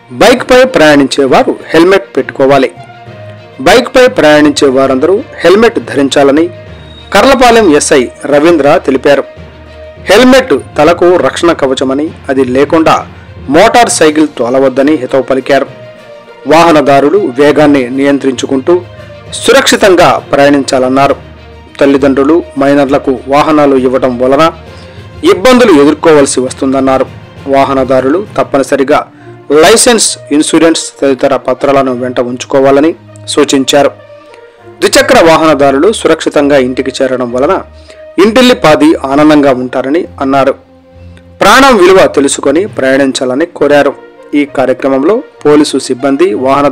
బైక్పై ప్రయాణించేవారు హెల్మెట్ పెట్టుకోవాలి బైక్పై ప్రయాణించే వారందరూ హెల్మెట్ ధరించాలని కర్లపాలెం ఎస్ఐ రవీంద్ర తెలిపారు హెల్మెట్ తలకు రక్షణ కవచమని అది లేకుండా మోటార్ సైకిల్ తోలవద్దని హితవు పలికారు వాహనదారులు వేగాన్ని నియంత్రించుకుంటూ సురక్షితంగా ప్రయాణించాలన్నారు తల్లిదండ్రులు మైనర్లకు వాహనాలు ఇవ్వడం వలన ఇబ్బందులు ఎదుర్కోవలసి వస్తుందన్నారు వాహనదారులు తప్పనిసరిగా లైసెన్స్ ఇన్సూరెన్స్ తదితర పత్రాలను వెంట ఉంచుకోవాలని సూచించారు ద్విచక్ర వాహనదారులు సురక్షితంగా ఇంటికి చేరడం వలన ఇంటిల్లిపాది ఆనందంగా ఉంటారని అన్నారు ప్రాణం విలువ తెలుసుకొని ప్రయాణించాలని కోరారు ఈ కార్యక్రమంలో పోలీసు సిబ్బంది వాహన